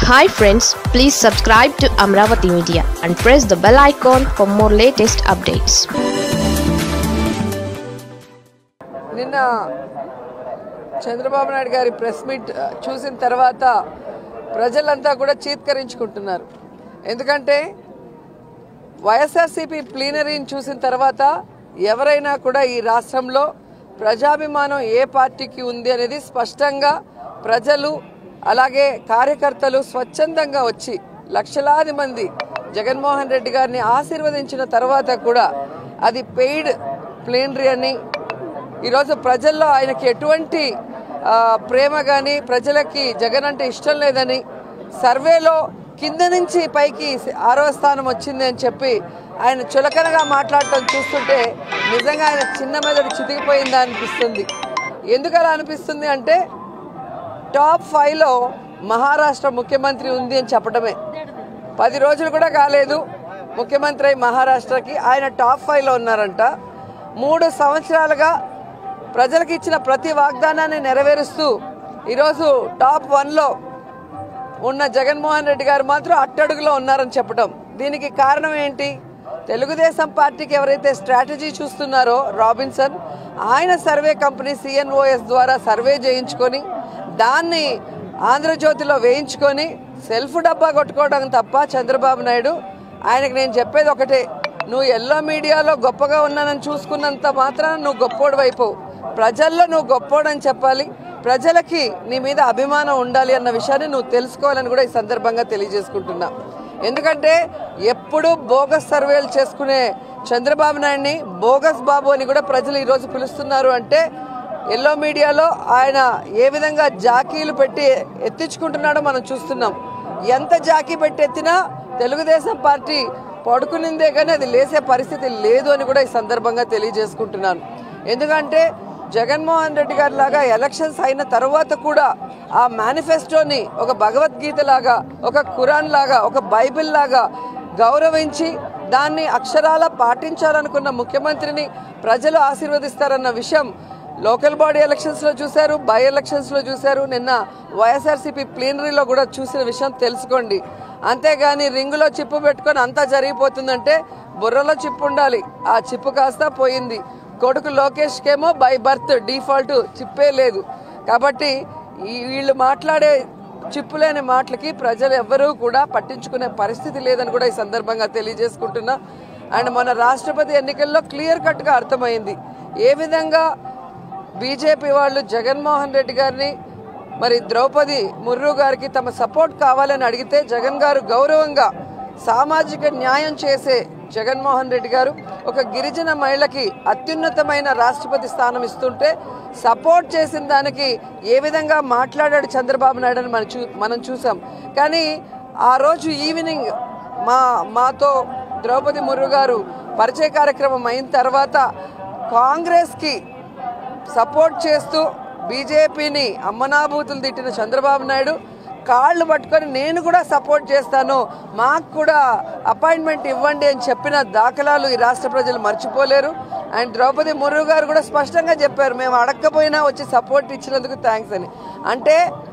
hi friends please subscribe to Amaravati media and press the bell icon for more latest updates నిన్న చంద్రబాబు నాయుడు గారి press meet ఆ, చూసిన తర్వాత ప్రజలంతా కూడా చీత్కరించుకుంటున్నారు ఎందుకంటే వైఎస్ఆర్సీపీ ప్లీనరీని చూసిన తర్వాత ఎవరైనా కూడా ఈ రాష్ట్రంలో ప్రజాభిమానం ఏ పార్టీకి ఉంది అనేది స్పష్టంగా ప్రజలు అలాగే కార్యకర్తలు స్వచ్ఛందంగా వచ్చి లక్షలాది మంది జగన్మోహన్ రెడ్డి గారిని ఆశీర్వదించిన తర్వాత కూడా అది పెయిడ్ ప్లేనరీ అని ఈరోజు ప్రజల్లో ఆయనకి ఎటువంటి ఆ, ప్రేమ కానీ ప్రజలకి జగన్ అంటే ఇష్టం లేదని సర్వేలో కింద నుంచి పైకి ఆరో స్థానం వచ్చింది అని చెప్పి ఆయన చులకనగా మాట్లాడటం చూస్తుంటే నిజంగా ఆయన చిన్న మెదడు చితికిపోయిందా అనిపిస్తుంది ఎందుకు అలా అనిపిస్తుంది అంటే టాప్ ఫైవ్లో మహారాష్ట్ర ముఖ్యమంత్రి ఉంది అని చెప్పడమే పది రోజులు కూడా కాలేదు ముఖ్యమంత్రి అయి మహారాష్ట్రకి ఆయన టాప్ ఫైవ్లో ఉన్నారంట మూడు సంవత్సరాలుగా ప్రజలకు ఇచ్చిన ప్రతి వాగ్దానాన్ని నెరవేరుస్తూ ఈరోజు టాప్ వన్లో ఉన్న జగన్మోహన్ రెడ్డి గారు మాత్రం అట్టడుగులో ఉన్నారని చెప్పడం దీనికి కారణం ఏంటి తెలుగుదేశం పార్టీకి ఎవరైతే స్ట్రాటజీ చూస్తున్నారో రాబిన్సన్ ఆయన సర్వే కంపెనీ సిఎన్ఓఎస్ ద్వారా సర్వే చేయించుకొని దాన్ని ఆంధ్రజ్యోతిలో వేయించుకొని సెల్ఫ్ డబ్బా కొట్టుకోవడం తప్ప చంద్రబాబు నాయుడు ఆయనకు నేను చెప్పేది ఒకటే నువ్వు ఎల్లో మీడియాలో గొప్పగా ఉన్నానని చూసుకున్నంత మాత్రాన నువ్వు గొప్పోడు అయిపోవు ప్రజల్లో నువ్వు గొప్పోడని చెప్పాలి ప్రజలకి నీ మీద అభిమానం ఉండాలి అన్న విషయాన్ని నువ్వు తెలుసుకోవాలని కూడా ఈ సందర్భంగా తెలియజేసుకుంటున్నా ఎందుకంటే ఎప్పుడు బోగస్ సర్వేలు చేసుకునే చంద్రబాబు నాయుడిని బోగస్ బాబు అని కూడా ప్రజలు ఈరోజు పిలుస్తున్నారు అంటే ఎల్లో మీడియాలో ఆయన ఏ విధంగా జాకీలు పెట్టి ఎత్తించుకుంటున్నాడో మనం చూస్తున్నాం ఎంత జాకీ పెట్టి ఎత్తినా తెలుగుదేశం పార్టీ పడుకునిందే కానీ అది లేసే పరిస్థితి లేదు అని కూడా ఈ సందర్భంగా తెలియజేసుకుంటున్నాను ఎందుకంటే జగన్మోహన్ రెడ్డి గారి లాగా ఎలక్షన్స్ అయిన తర్వాత కూడా ఆ మేనిఫెస్టోని ఒక భగవద్గీత లాగా ఒక ఖురాన్ లాగా ఒక బైబిల్ లాగా గౌరవించి దాన్ని అక్షరాల పాటించాలనుకున్న ముఖ్యమంత్రిని ప్రజలు ఆశీర్వదిస్తారన్న విషయం లోకల్ బాడీ ఎలక్షన్స్ లో చూశారు బై ఎలక్షన్స్ లో చూశారు నిన్న వైఎస్ఆర్సీపీ ప్లీనరీలో కూడా చూసిన విషయం తెలుసుకోండి అంతేగాని రింగులో చిప్పు పెట్టుకొని అంతా జరిగిపోతుందంటే బుర్రలో చిప్పు ఉండాలి ఆ చిప్పు కాస్త పోయింది కొడుకు లోకేష్కేమో బై బర్త్ డిఫాల్ట్ చిప్పే లేదు కాబట్టి ఈ వీళ్ళు మాట్లాడే చిప్పులేని మాటలకి ప్రజలు ఎవ్వరూ కూడా పట్టించుకునే పరిస్థితి లేదని కూడా ఈ సందర్భంగా తెలియజేసుకుంటున్నా అండ్ మన రాష్ట్రపతి ఎన్నికల్లో క్లియర్ కట్గా అర్థమైంది ఏ విధంగా బీజేపీ వాళ్ళు జగన్మోహన్ రెడ్డి గారిని మరి ద్రౌపది ముర్రు గారికి తమ సపోర్ట్ కావాలని అడిగితే జగన్ గారు గౌరవంగా సామాజిక న్యాయం చేసే జగన్మోహన్ రెడ్డి గారు ఒక గిరిజన మహిళకి అత్యున్నతమైన రాష్ట్రపతి స్థానం ఇస్తుంటే సపోర్ట్ చేసిన దానికి ఏ విధంగా మాట్లాడాడు చంద్రబాబు నాయుడు అని మనం చూ మనం చూసాం కానీ ఆ రోజు ఈవినింగ్ మా మాతో ద్రౌపది ముర్రు గారు పరిచయ కార్యక్రమం అయిన తర్వాత కాంగ్రెస్కి సపోర్ట్ చేస్తూ బీజేపీని అమ్మనాభూతులు తిట్టిన చంద్రబాబు నాయుడు కాళ్ళు పట్టుకొని నేను కూడా సపోర్ట్ చేస్తాను మాకు కూడా అపాయింట్మెంట్ ఇవ్వండి అని చెప్పిన దాఖలాలు ఈ రాష్ట్ర ప్రజలు మర్చిపోలేరు అండ్ ద్రౌపది ముర్రు గారు కూడా స్పష్టంగా చెప్పారు మేము అడగకపోయినా వచ్చి సపోర్ట్ ఇచ్చినందుకు థ్యాంక్స్ అని అంటే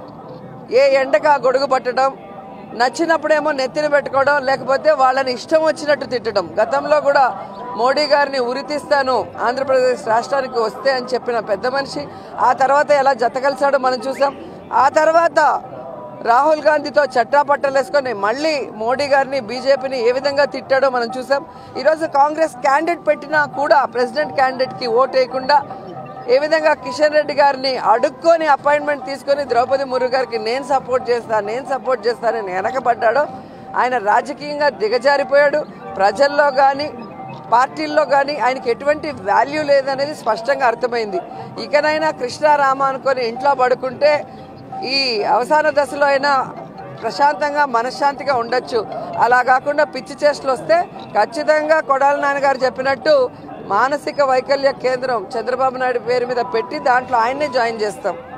ఏ ఎండకు ఆ గొడుగు పట్టడం నచ్చినప్పుడేమో నెత్తిన పెట్టుకోవడం లేకపోతే వాళ్ళని ఇష్టం వచ్చినట్టు తిట్టడం గతంలో కూడా మోడీ గారిని ఉరితీస్తాను ఆంధ్రప్రదేశ్ రాష్ట్రానికి వస్తే అని చెప్పిన పెద్ద మనిషి ఆ తర్వాత ఎలా జతకలిసాడో మనం చూసాం ఆ తర్వాత రాహుల్ గాంధీతో చట్టాపట్టలేసుకొని మళ్ళీ మోడీ గారిని బీజేపీని ఏ విధంగా తిట్టాడో మనం చూసాం ఈరోజు కాంగ్రెస్ క్యాండిడేట్ పెట్టినా కూడా ప్రెసిడెంట్ క్యాండిడేట్కి ఓటు వేయకుండా ఏ విధంగా కిషన్ రెడ్డి గారిని అడుక్కొని అపాయింట్మెంట్ తీసుకొని ద్రౌపది ముర్రు గారికి నేను సపోర్ట్ చేస్తా నేను సపోర్ట్ చేస్తానని వెనకబడ్డాడో ఆయన రాజకీయంగా దిగజారిపోయాడు ప్రజల్లో కానీ పార్టీల్లో కానీ ఆయనకి ఎటువంటి వాల్యూ లేదనేది స్పష్టంగా అర్థమైంది ఇకనైనా కృష్ణారామ అనుకొని ఇంట్లో పడుకుంటే ఈ అవసాన దశలో అయినా ప్రశాంతంగా మనశ్శాంతిగా ఉండొచ్చు అలా కాకుండా పిచ్చి చేష్టలు వస్తే ఖచ్చితంగా కొడాలి నాన్నగారు చెప్పినట్టు మానసిక వైకల్య కేంద్రం చంద్రబాబు నాయుడు పేరు మీద పెట్టి దాంట్లో ఆయన్నే జాయిన్ చేస్తాం